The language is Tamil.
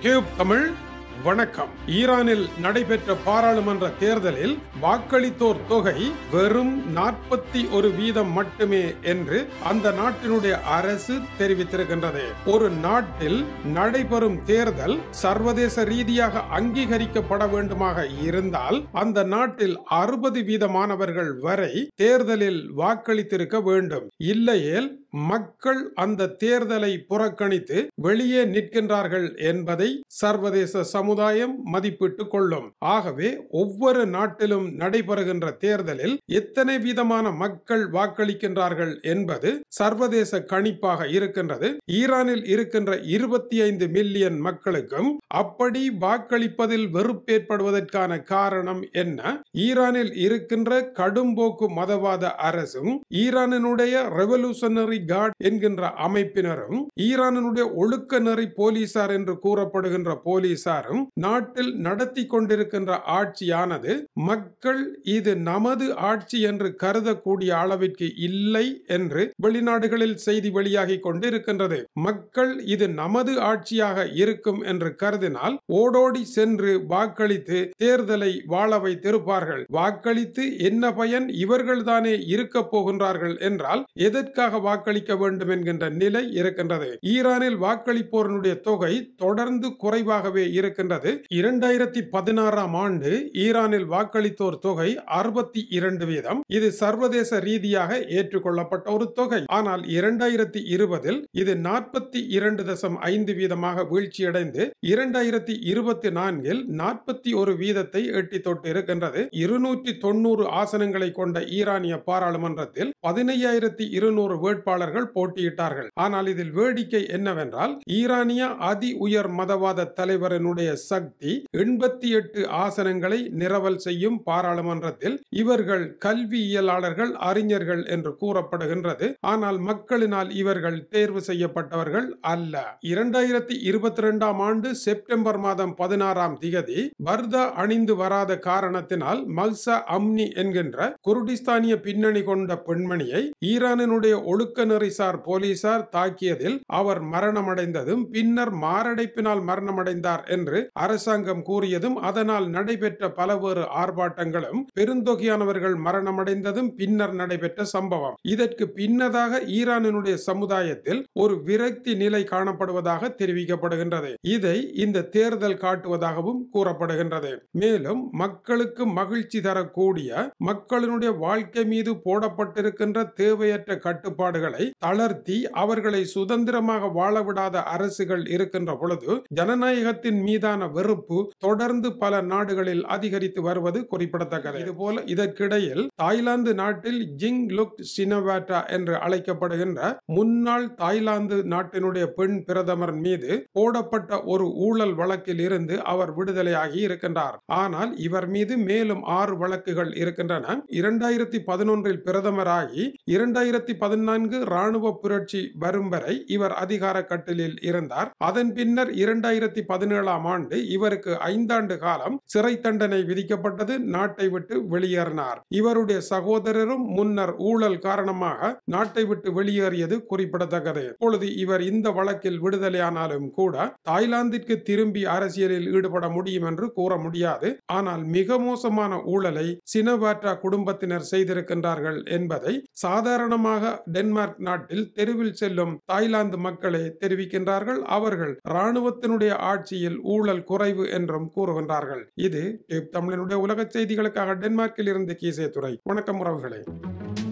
டியூப் தமிழ் வணக்கம் ஈரானில் நடைபெற்ற பாராளுமன்ற தேர்தலில் வாக்களித்தோர் தொகை வெறும் நாற்பத்தி ஒரு வீதம் மட்டுமே என்று அந்த நாட்டினுடைய அரசு தெரிவித்திருக்கின்றது ஒரு நாட்டில் நடைபெறும் தேர்தல் சர்வதேச ரீதியாக அங்கீகரிக்கப்பட வேண்டுமாக இருந்தால் அந்த நாட்டில் அறுபது வீதமானவர்கள் வரை தேர்தலில் வாக்களித்திருக்க வேண்டும் இல்லையேல் மக்கள் அந்த தேர்தலை புறக்கணித்து வெளியே நிற்கின்றார்கள் என்பதை சர்வதேச சமுதாயம் மதிப்பிட்டுக் கொள்ளும் ஆகவே ஒவ்வொரு நாட்டிலும் நடைபெறுகின்ற தேர்தலில் எத்தனை வீதமான மக்கள் வாக்களிக்கின்றார்கள் என்பது சர்வதேச கணிப்பாக இருக்கின்றது ஈரானில் இருக்கின்ற இருபத்தி ஐந்து மில்லியன் மக்களுக்கும் அப்படி வாக்களிப்பதில் வெறுப்பேற்படுவதற்கான காரணம் என்ன ஈரானில் இருக்கின்ற கடும்போக்கு மதவாத அரசும் ஈரானினுடைய ரெவல்யூஷனரி கார்ட் என்கின்ற அமைப்பினரும் ஈரானினுடைய ஒழுக்க நெறி போலீசார் என்று கூறப்படுகின்ற போலீசாரும் நாட்டில் நடத்தி கொண்டிருக்கின்ற ஆட்சியானது மக்கள் இது நமது ஆட்சி என்று கருதக்கூடிய அளவிற்கு இல்லை என்று வெளிநாடுகளில் செய்தி வெளியாகி கொண்டிருக்கின்றது மக்கள் இது நமது ஆட்சியாக இருக்கும் என்று கருதினால் ஓடோடி சென்று வாக்களித்து தேர்தலை வாழ வைத்திருப்பார்கள் வாக்களித்து என்ன பயன் இவர்கள்தானே இருக்க போகின்றார்கள் என்றால் எதற்காக வாக்களிக்க வேண்டும் என்கின்ற நிலை இருக்கின்றது ஈரானில் வாக்களிப்போரனுடைய தொகை தொடர்ந்து குறைவாகவே இருக்கின்றது இரண்டாயிரத்தி பதினாறாம் ஆண்டு ஈரானில் வாக்களித்தோர் தொகை அறுபத்தி இரண்டு வீதம் இது சர்வதேச ரீதியாக ஏற்றுக்கொள்ளப்பட்ட ஒரு தொகை ஆனால் இரண்டாயிரத்தி இருபதில் இது நாற்பத்தி இரண்டு தசம் ஐந்து வீதமாக வீழ்ச்சியடைந்து இரண்டாயிரத்தி இருபத்தி நான்கில் நாற்பத்தி ஒரு வீதத்தை எட்டி தொட்டு இருக்கின்றது இருநூற்றி தொண்ணூறு ஆசனங்களை கொண்ட ஈரானிய பாராளுமன்றத்தில் பதினையாயிரத்தி இருநூறு வேட்பாளர்கள் போட்டியிட்டார்கள் ஆனால் இதில் வேடிக்கை என்னவென்றால் ஈரானிய அதி உயர் மதவாத தலைவரனுடைய சக்தி எண்பத்தி எட்டு ஆசனங்களை நிரவல் செய்யும் பாராளுமன்றத்தில் இவர்கள் கல்வியியலாளர்கள் அறிஞர்கள் என்று கூறப்படுகின்றது ஆனால் மக்களினால் இவர்கள் தேர்வு செய்யப்பட்டவர்கள் அல்ல இரண்டாயிரத்தி இருபத்தி இரண்டாம் ஆண்டு செப்டம்பர் மாதம் பதினாறாம் திகதி பர்தா அணிந்து வராத காரணத்தினால் மல்சா அம்னி என்கின்ற குருடிஸ்தானிய பின்னணி கொண்ட பெண்மணியை ஈரானினுடைய ஒழுக்க நெறிசார் போலீசார் தாக்கியதில் அவர் மரணமடைந்ததும் பின்னர் மாரடைப்பினால் மரணமடைந்தார் என்று அரசாங்கம் கூறியதும் அதனால் நடைபெற்ற பலவேறு ஆர்ப்பாட்டங்களும் பெருந்தொகையானவர்கள் மரணமடைந்ததும் பின்னர் நடைபெற்ற சம்பவம் இதற்கு பின்னதாக ஈரானினுடைய சமுதாயத்தில் ஒரு விரக்தி நிலை காணப்படுவதாக தெரிவிக்கப்படுகின்றது இதை இந்த தேர்தல் காட்டுவதாகவும் கூறப்படுகின்றது மேலும் மக்களுக்கு மகிழ்ச்சி தரக்கூடிய மக்களினுடைய வாழ்க்கை மீது போடப்பட்டிருக்கின்ற தேவையற்ற கட்டுப்பாடுகளை தளர்த்தி அவர்களை சுதந்திரமாக வாழவிடாத அரசுகள் இருக்கின்ற பொழுது ஜனநாயகத்தின் மீதான வெறுப்பு தொடர்ந்து பல நாடுகளில் அதிகரித்து வருவது குறிப்பிடத்தக்கது இதுபோல இதற்கிடையில் தாய்லாந்து நாட்டில் ஜிங் லுக் சினவாட்டா என்று அழைக்கப்படுகின்ற முன்னாள் தாய்லாந்து நாட்டினுடைய பெண் பிரதமர் மீது போடப்பட்ட ஒரு ஊழல் வழக்கில் இருந்து அவர் விடுதலையாகி இருக்கின்றார் ஆனால் இவர் மீது மேலும் ஆறு வழக்குகள் இருக்கின்றன இரண்டாயிரத்தி பதினொன்றில் பிரதமராகி இரண்டாயிரத்தி பதினான்கு ராணுவ புரட்சி வரும் வரை இவர் அதிகார கட்டிலில் இருந்தார் அதன் பின்னர் இரண்டாயிரத்தி பதினேழாம் ஆண்டு இவருக்கு ஐந்தாண்டு காலம் சிறை தண்டனை விதிக்கப்பட்டது நாட்டை விட்டு வெளியேறினார் இவருடைய சகோதரரும் முன்னர் ஊழல் காரணமாக நாட்டை விட்டு வெளியேறியது குறிப்பிடத்தக்கது இப்பொழுது இவர் இந்த வழக்கில் விடுதலையானாலும் கூட தாய்லாந்திற்கு திரும்பி அரசியலில் ஈடுபட முடியும் என்று கூற முடியாது ஆனால் மிக மோசமான ஊழலை சினவாற்றா குடும்பத்தினர் செய்திருக்கின்றார்கள் என்பதை சாதாரணமாக டென்மார்க் நாட்டில் தெருவில் செல்லும் தாய்லாந்து மக்களே தெரிவிக்கின்றார்கள் அவர்கள் இராணுவத்தினுடைய ஆட்சியில் ஊழல் குறைவு என்றும் கூறுகின்றார்கள் இது டியூப் தமிழனுடைய உலக செய்திகளுக்காக டென்மார்க்கில் இருந்து கீசே துறை வணக்கம் உறவுகளே